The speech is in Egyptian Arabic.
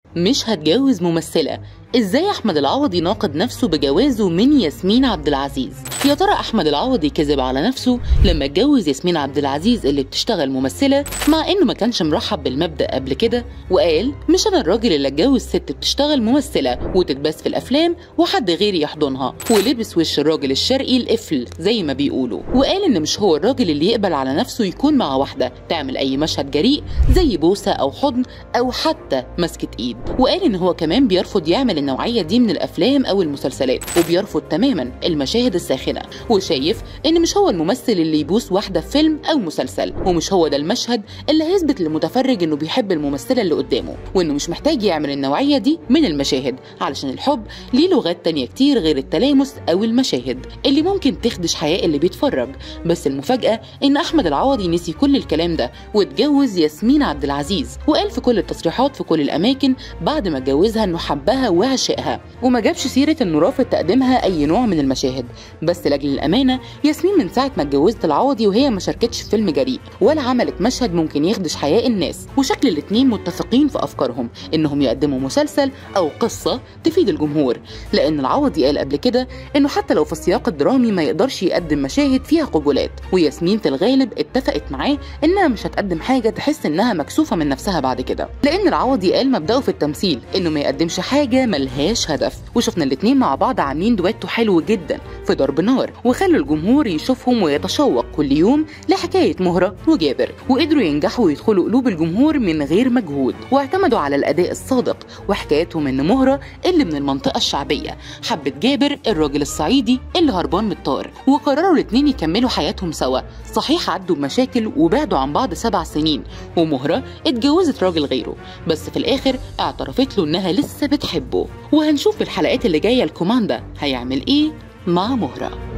مش هتجوز ممثلة ازاي احمد العوضي ناقض نفسه بجوازه من ياسمين عبد العزيز يا ترى احمد العوضي كذب على نفسه لما اتجوز ياسمين عبد العزيز اللي بتشتغل ممثله مع انه ما كانش مرحب بالمبدا قبل كده وقال مش انا الراجل اللي اتجوز ست بتشتغل ممثله وتتبث في الافلام وحد غيري يحضنها ولبس وش الراجل الشرقي القفل زي ما بيقولوا وقال ان مش هو الراجل اللي يقبل على نفسه يكون مع واحده تعمل اي مشهد جريء زي بوسه او حضن او حتى مسكه ايد وقال ان هو كمان بيرفض يعمل النوعيه دي من الافلام او المسلسلات وبيرفض تماما المشاهد الساخنه وشايف ان مش هو الممثل اللي يبوس واحده في فيلم او مسلسل ومش هو ده المشهد اللي هيثبت للمتفرج انه بيحب الممثله اللي قدامه وانه مش محتاج يعمل النوعيه دي من المشاهد علشان الحب ليه لغات تانية كتير غير التلامس او المشاهد اللي ممكن تخدش حياء اللي بيتفرج بس المفاجاه ان احمد العوضي نسي كل الكلام ده واتجوز ياسمين عبد العزيز وقال في كل التصريحات في كل الاماكن بعد ما اتجوزها انه حبها وعشقها وما جابش سيره انه رافض تقديمها اي نوع من المشاهد بس لاجل الامانه ياسمين من ساعه ما اتجوزت العوضي وهي ما شاركتش في فيلم جريء ولا عملت مشهد ممكن يخدش حياء الناس وشكل الاتنين متفقين في افكارهم انهم يقدموا مسلسل او قصه تفيد الجمهور لان العوضي قال قبل كده انه حتى لو في السياق الدرامي ما يقدرش يقدم مشاهد فيها قبولات وياسمين في الغالب اتفقت معاه انها مش هتقدم حاجه تحس انها مكسوفه من نفسها بعد كده لان العوضي قال مبداه في التمثيل انه ما يقدمش حاجه ملهاش هدف وشفنا الاتنين مع بعض عاملين دويتو حلو جدا في ضرب نار وخلوا الجمهور يشوفهم ويتشوق كل يوم لحكايه مهره وجابر وقدروا ينجحوا ويدخلوا قلوب الجمهور من غير مجهود واعتمدوا على الاداء الصادق وحكايتهم ان مهره اللي من المنطقه الشعبيه حبت جابر الراجل الصعيدي اللي هربان من الطار وقرروا الاتنين يكملوا حياتهم سوا صحيح عدوا بمشاكل وبعدوا عن بعض سبع سنين ومهره اتجوزت راجل غيره بس في الاخر اعترفت له انها لسه بتحبه وهنشوف في الحلقات اللي جايه الكوماندا هيعمل ايه مع مهره